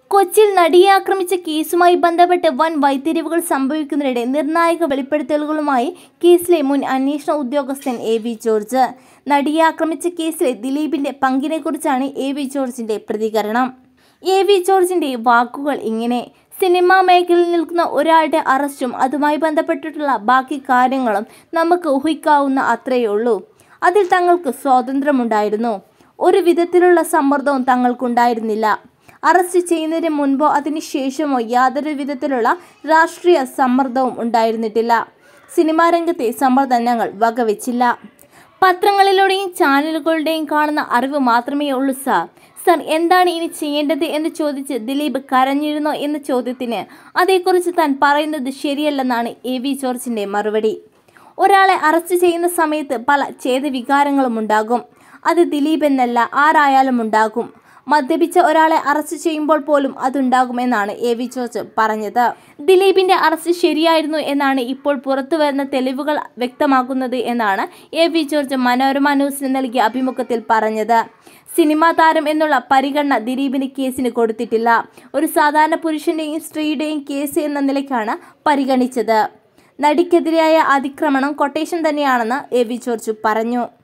കൊച്ചിയിൽ നടിയെ ആക്രമിച്ച കേസുമായി ബന്ധപ്പെട്ട് വൻ വൈത്തിരിവുകൾ സംഭവിക്കുന്നതിനിടെ നിർണായക വെളിപ്പെടുത്തലുകളുമായി കേസിലെ മുൻ അന്വേഷണ ഉദ്യോഗസ്ഥൻ എ വി ജോർജ് നടിയെ ആക്രമിച്ച കേസിലെ ദിലീപിന്റെ പങ്കിനെക്കുറിച്ചാണ് എ വി ജോർജിന്റെ പ്രതികരണം എ വി ജോർജിന്റെ വാക്കുകൾ ഇങ്ങനെ സിനിമാ മേഖലയിൽ നിൽക്കുന്ന ഒരാളുടെ അറസ്റ്റും അതുമായി ബന്ധപ്പെട്ടിട്ടുള്ള ബാക്കി കാര്യങ്ങളും നമുക്ക് ഊഹിക്കാവുന്ന അത്രയേ ഉള്ളൂ അതിൽ തങ്ങൾക്ക് സ്വാതന്ത്ര്യമുണ്ടായിരുന്നു ഒരു വിധത്തിലുള്ള സമ്മർദ്ദവും തങ്ങൾക്കുണ്ടായിരുന്നില്ല അറസ്റ്റ് ചെയ്യുന്നതിന് മുൻപോ അതിന് ശേഷമോ യാതൊരു വിധത്തിലുള്ള രാഷ്ട്രീയ സമ്മർദ്ദവും ഉണ്ടായിരുന്നിട്ടില്ല സിനിമാ രംഗത്തെ സമ്മർദ്ദം ഞങ്ങൾ വകവെച്ചില്ല പത്രങ്ങളിലൂടെയും ചാനലുകളുടെയും കാണുന്ന അറിവ് മാത്രമേ ഉള്ളൂ സാർ സർ എന്താണ് ഇനി ചെയ്യേണ്ടത് എന്ന് ചോദിച്ച് ദിലീപ് കരഞ്ഞിരുന്നോ എന്ന ചോദ്യത്തിന് അതേക്കുറിച്ച് താൻ പറയുന്നത് ശരിയല്ലെന്നാണ് എ വി ജോർജിന്റെ മറുപടി ഒരാളെ അറസ്റ്റ് ചെയ്യുന്ന സമയത്ത് പല ഛേദവികാരങ്ങളും ഉണ്ടാകും അത് ദിലീപ് എന്നല്ല ആരായാലും ഉണ്ടാകും മദ്യപിച്ച ഒരാളെ അറസ്റ്റ് ചെയ്യുമ്പോൾ പോലും അതുണ്ടാകുമെന്നാണ് എ വി ജോർജ് പറഞ്ഞത് ദിലീപിന്റെ അറസ്റ്റ് ശരിയായിരുന്നു എന്നാണ് ഇപ്പോൾ പുറത്തു വരുന്ന തെളിവുകൾ വ്യക്തമാക്കുന്നത് എന്നാണ് എ വി ജോർജ് മനോരമ ന്യൂസിന് നൽകിയ അഭിമുഖത്തിൽ പറഞ്ഞത് സിനിമാ താരം എന്നുള്ള പരിഗണന ദിലീപിന് കേസിന് കൊടുത്തിട്ടില്ല ഒരു സാധാരണ പുരുഷന്റെയും സ്ത്രീയുടെയും കേസ് എന്ന നിലയ്ക്കാണ് പരിഗണിച്ചത് നടിക്കെതിരായ അതിക്രമണം കൊട്ടേഷൻ തന്നെയാണെന്ന് എ വി ജോർജ് പറഞ്ഞു